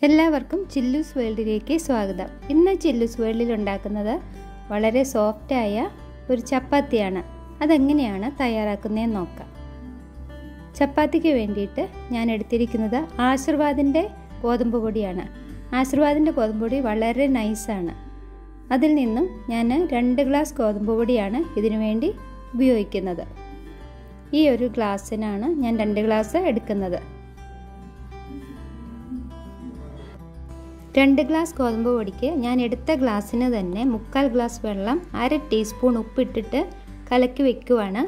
എല്ലാവർക്കും ചില്ലൂസ് വേൾഡിലേക്ക് സ്വാഗതം ഇന്ന് ചില്ലൂസ് വേൾഡിൽ ഉണ്ടാക്കുന്നത് വളരെ സോഫ്റ്റായ ഒരു ചപ്പാത്തിയാണ് അതെങ്ങനെയാണ് തയ്യാറാക്കുന്നതെന്ന് നോക്കാം ചപ്പാത്തിക്ക് വേണ്ടിയിട്ട് ഞാൻ എടുത്തിരിക്കുന്നത് ആശീർവാദിൻ്റെ ഗോതമ്പ് പൊടിയാണ് ആശീർവാദിൻ്റെ ഗോതമ്പ് പൊടി വളരെ നൈസാണ് അതിൽ നിന്നും ഞാൻ രണ്ട് ഗ്ലാസ് ഗോതമ്പ് പൊടിയാണ് ഇതിനു വേണ്ടി ഉപയോഗിക്കുന്നത് ഈ ഒരു ഗ്ലാസ്സിനാണ് ഞാൻ രണ്ട് ഗ്ലാസ് എടുക്കുന്നത് രണ്ട് ഗ്ലാസ് ഗോതമ്പ് പൊടിക്ക് ഞാൻ എടുത്ത ഗ്ലാസ്സിന് തന്നെ മുക്കാൽ ഗ്ലാസ് വെള്ളം അര ടീസ്പൂൺ ഉപ്പിട്ടിട്ട് കലക്കി വെക്കുവാണ്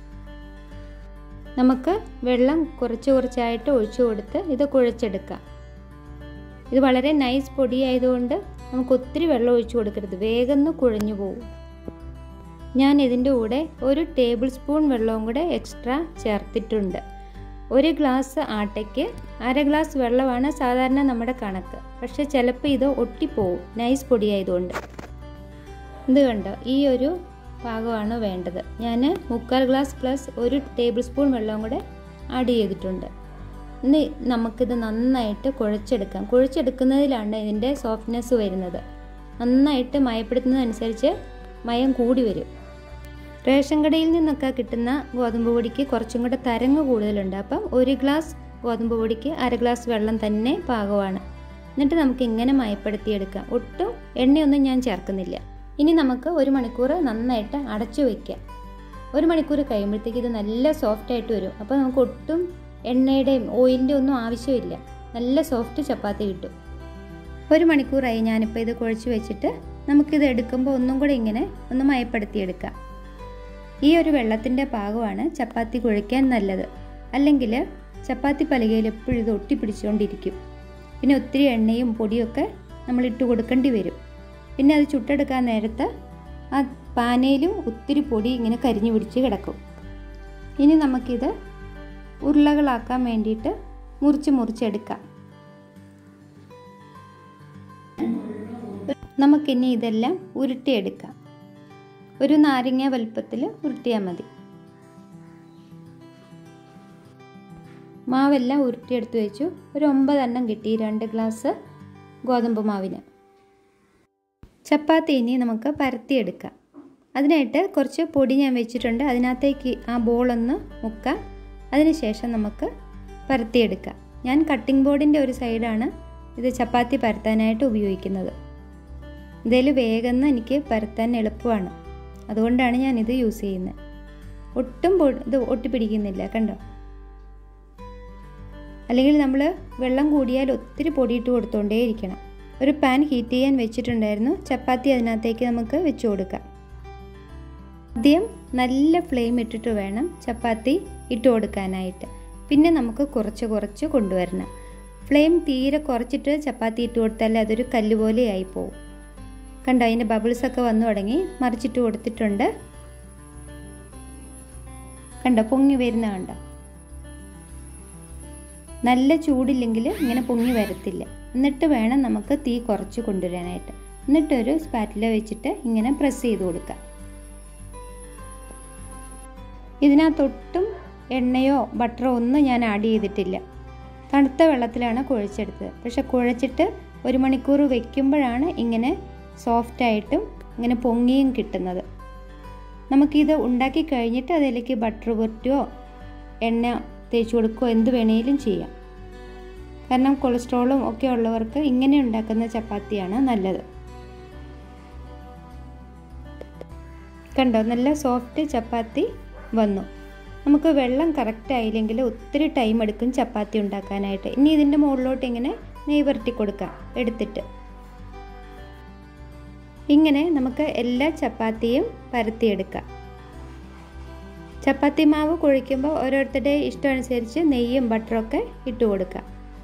നമുക്ക് വെള്ളം കുറച്ച് കുറച്ചായിട്ട് ഒഴിച്ചു കൊടുത്ത് ഇത് കുഴച്ചെടുക്കാം ഇത് വളരെ നൈസ് പൊടിയായതുകൊണ്ട് നമുക്ക് ഒത്തിരി വെള്ളം ഒഴിച്ചു കൊടുക്കരുത് വേഗം കുഴഞ്ഞു പോകും ഞാൻ ഇതിൻ്റെ കൂടെ ഒരു ടേബിൾ സ്പൂൺ വെള്ളവും കൂടെ എക്സ്ട്രാ ചേർത്തിട്ടുണ്ട് ഒരു ഗ്ലാസ് ആട്ടയ്ക്ക് അര ഗ്ലാസ് വെള്ളമാണ് സാധാരണ നമ്മുടെ കണക്ക് പക്ഷെ ചിലപ്പോൾ ഇത് ഒട്ടിപ്പോവും നൈസ് പൊടിയായതുകൊണ്ട് ഇത് കണ്ടോ ഈ ഒരു പാകമാണ് വേണ്ടത് ഞാൻ മുക്കാൽ ഗ്ലാസ് പ്ലസ് ഒരു ടേബിൾ സ്പൂൺ വെള്ളവും കൂടെ ആഡ് ചെയ്തിട്ടുണ്ട് ഇനി നമുക്കിത് നന്നായിട്ട് കുഴച്ചെടുക്കാം കുഴച്ചെടുക്കുന്നതിലാണ് ഇതിൻ്റെ സോഫ്റ്റ്നെസ് വരുന്നത് നന്നായിട്ട് മയപ്പെടുത്തുന്നതനുസരിച്ച് മയം കൂടി വരും റേഷൻ കടയിൽ നിന്നൊക്കെ കിട്ടുന്ന ഗോതമ്പ് പൊടിക്ക് കുറച്ചും കൂടെ തരങ്ങ് കൂടുതലുണ്ട് അപ്പം ഒരു ഗ്ലാസ് ഗോതമ്പ് പൊടിക്ക് അര ഗ്ലാസ് വെള്ളം തന്നെ പാകമാണ് എന്നിട്ട് നമുക്ക് ഇങ്ങനെ മയപ്പെടുത്തിയെടുക്കാം ഒട്ടും എണ്ണയൊന്നും ഞാൻ ചേർക്കുന്നില്ല ഇനി നമുക്ക് ഒരു മണിക്കൂർ നന്നായിട്ട് അടച്ചു വയ്ക്കാം ഒരു മണിക്കൂർ കഴിയുമ്പോഴത്തേക്ക് ഇത് നല്ല സോഫ്റ്റ് ആയിട്ട് വരും അപ്പോൾ നമുക്ക് ഒട്ടും എണ്ണയുടെയും ഓയിലിൻ്റെ ഒന്നും ആവശ്യമില്ല നല്ല സോഫ്റ്റ് ചപ്പാത്തി കിട്ടും ഒരു മണിക്കൂറായി ഞാനിപ്പോൾ ഇത് കുഴച്ച് വെച്ചിട്ട് നമുക്കിത് എടുക്കുമ്പോൾ ഒന്നും കൂടെ ഇങ്ങനെ ഒന്ന് മയപ്പെടുത്തിയെടുക്കാം ഈ ഒരു വെള്ളത്തിൻ്റെ പാകമാണ് ചപ്പാത്തി കുഴയ്ക്കാൻ നല്ലത് അല്ലെങ്കിൽ ചപ്പാത്തി പലകയിൽ എപ്പോഴും ഇത് ഒട്ടിപ്പിടിച്ചുകൊണ്ടിരിക്കും പിന്നെ ഒത്തിരി എണ്ണയും പൊടിയൊക്കെ നമ്മൾ ഇട്ട് കൊടുക്കേണ്ടി വരും പിന്നെ അത് ചുട്ടെടുക്കാൻ നേരത്ത് ആ പാനയിലും ഒത്തിരി പൊടി ഇങ്ങനെ കരിഞ്ഞു പിടിച്ച് കിടക്കും ഇനി നമുക്കിത് ഉരുളകളാക്കാൻ വേണ്ടിയിട്ട് മുറിച്ച് മുറിച്ചെടുക്കാം നമുക്കിനി ഇതെല്ലാം ഉരുട്ടിയെടുക്കാം ഒരു നാരങ്ങ വലുപ്പത്തിൽ ഉരുട്ടിയാൽ മതി മാവെല്ലാം ഉരുട്ടിയെടുത്ത് വെച്ചു ഒരു ഒമ്പതെണ്ണം കിട്ടി രണ്ട് ഗ്ലാസ് ഗോതമ്പ് മാവിന് ചപ്പാത്തി ഇനി നമുക്ക് പരത്തിയെടുക്കാം അതിനായിട്ട് കുറച്ച് പൊടി ഞാൻ വെച്ചിട്ടുണ്ട് അതിനകത്തേക്ക് ആ ബോളൊന്ന് മുക്കാം അതിനുശേഷം നമുക്ക് പരത്തിയെടുക്കാം ഞാൻ കട്ടിംഗ് ബോർഡിൻ്റെ ഒരു സൈഡാണ് ഇത് ചപ്പാത്തി പരത്താനായിട്ട് ഉപയോഗിക്കുന്നത് ഇതിൽ വേഗം എനിക്ക് പരത്താൻ എളുപ്പമാണ് അതുകൊണ്ടാണ് ഞാനിത് യൂസ് ചെയ്യുന്നത് ഒട്ടും ഇത് ഒട്ടിപ്പിടിക്കുന്നില്ല കണ്ടോ അല്ലെങ്കിൽ നമ്മൾ വെള്ളം കൂടിയാൽ ഒത്തിരി പൊടിയിട്ട് കൊടുത്തോണ്ടേ ഇരിക്കണം ഒരു പാൻ ഹീറ്റ് ചെയ്യാൻ വെച്ചിട്ടുണ്ടായിരുന്നു ചപ്പാത്തി അതിനകത്തേക്ക് നമുക്ക് വെച്ച് കൊടുക്കാം ആദ്യം നല്ല ഫ്ലെയിം ഇട്ടിട്ട് വേണം ചപ്പാത്തി ഇട്ട് കൊടുക്കാനായിട്ട് പിന്നെ നമുക്ക് കുറച്ച് കുറച്ച് കൊണ്ടുവരണം ഫ്ലെയിം തീരെ കുറച്ചിട്ട് ചപ്പാത്തി ഇട്ട് കൊടുത്താൽ അതൊരു കല്ല് പോലെ ആയി പോകും കണ്ടോ അതിൻ്റെ ബബിൾസ് ഒക്കെ വന്നു തുടങ്ങി മറിച്ചിട്ട് കൊടുത്തിട്ടുണ്ട് കണ്ടോ പൊങ്ങി വരുന്ന കണ്ടോ നല്ല ചൂടില്ലെങ്കിൽ ഇങ്ങനെ പൊങ്ങി വരത്തില്ല എന്നിട്ട് വേണം നമുക്ക് തീ കുറച്ച് കൊണ്ടുവരാനായിട്ട് എന്നിട്ടൊരു സ്പാറ്റില വെച്ചിട്ട് ഇങ്ങനെ പ്രസ് ചെയ്ത് കൊടുക്കാം ഇതിനകത്തൊട്ടും എണ്ണയോ ബട്ടറോ ഒന്നും ഞാൻ ആഡ് ചെയ്തിട്ടില്ല തണുത്ത വെള്ളത്തിലാണ് കുഴച്ചെടുത്തത് പക്ഷെ കുഴച്ചിട്ട് ഒരു മണിക്കൂർ വെക്കുമ്പോഴാണ് ഇങ്ങനെ സോഫ്റ്റായിട്ടും ഇങ്ങനെ പൊങ്ങിയും കിട്ടുന്നത് നമുക്കിത് ഉണ്ടാക്കി കഴിഞ്ഞിട്ട് അതിലേക്ക് ബട്ടർ പുരട്ടുകയോ എണ്ണ തേച്ച് കൊടുക്കുകയോ എന്ത് വേണേലും ചെയ്യാം കാരണം കൊളസ്ട്രോളും ഒക്കെ ഉള്ളവർക്ക് ഇങ്ങനെ ഉണ്ടാക്കുന്ന ചപ്പാത്തിയാണ് നല്ലത് കണ്ടോ നല്ല സോഫ്റ്റ് ചപ്പാത്തി വന്നു നമുക്ക് വെള്ളം കറക്റ്റ് ആയില്ലെങ്കിൽ ഒത്തിരി ടൈം എടുക്കും ചപ്പാത്തി ഉണ്ടാക്കാനായിട്ട് ഇനി ഇതിൻ്റെ മുകളിലോട്ട് ഇങ്ങനെ നെയ് പുരട്ടി കൊടുക്കാം എടുത്തിട്ട് ഇങ്ങനെ നമുക്ക് എല്ലാ ചപ്പാത്തിയും പരത്തിയെടുക്കാം ചപ്പാത്തി മാവ് കുഴിക്കുമ്പോൾ ഓരോരുത്തരുടെ ഇഷ്ടമനുസരിച്ച് നെയ്യും ബട്ടറൊക്കെ ഇട്ട് കൊടുക്കാം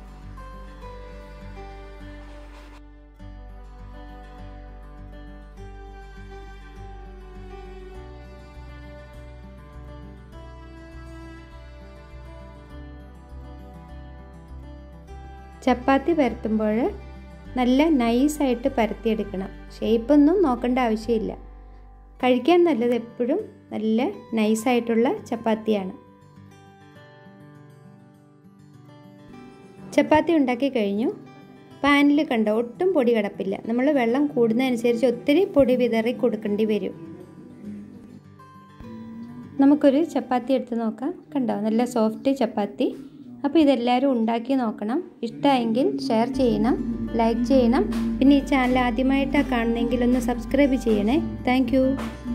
ചപ്പാത്തി പരത്തുമ്പോൾ നല്ല നൈസായിട്ട് പരത്തിയെടുക്കണം ഷേപ്പൊന്നും നോക്കേണ്ട ആവശ്യമില്ല കഴിക്കാൻ നല്ലത് എപ്പോഴും നല്ല നൈസായിട്ടുള്ള ചപ്പാത്തിയാണ് ചപ്പാത്തി ഉണ്ടാക്കി കഴിഞ്ഞു പാനിൽ കണ്ടോ ഒട്ടും പൊടി കിടപ്പില്ല നമ്മൾ വെള്ളം കൂടുന്നതനുസരിച്ച് ഒത്തിരി പൊടി വിതറി കൊടുക്കേണ്ടി വരും നമുക്കൊരു ചപ്പാത്തി എടുത്ത് നോക്കാം കണ്ടോ നല്ല സോഫ്റ്റ് ചപ്പാത്തി അപ്പോൾ ഇതെല്ലാവരും ഉണ്ടാക്കി നോക്കണം ഇഷ്ടമായെങ്കിൽ ഷെയർ ചെയ്യണം ലൈക്ക് ചെയ്യണം പിന്നെ ഈ ചാനൽ ആദ്യമായിട്ടാണ് കാണുന്നതെങ്കിൽ ഒന്ന് സബ്സ്ക്രൈബ് ചെയ്യണേ താങ്ക്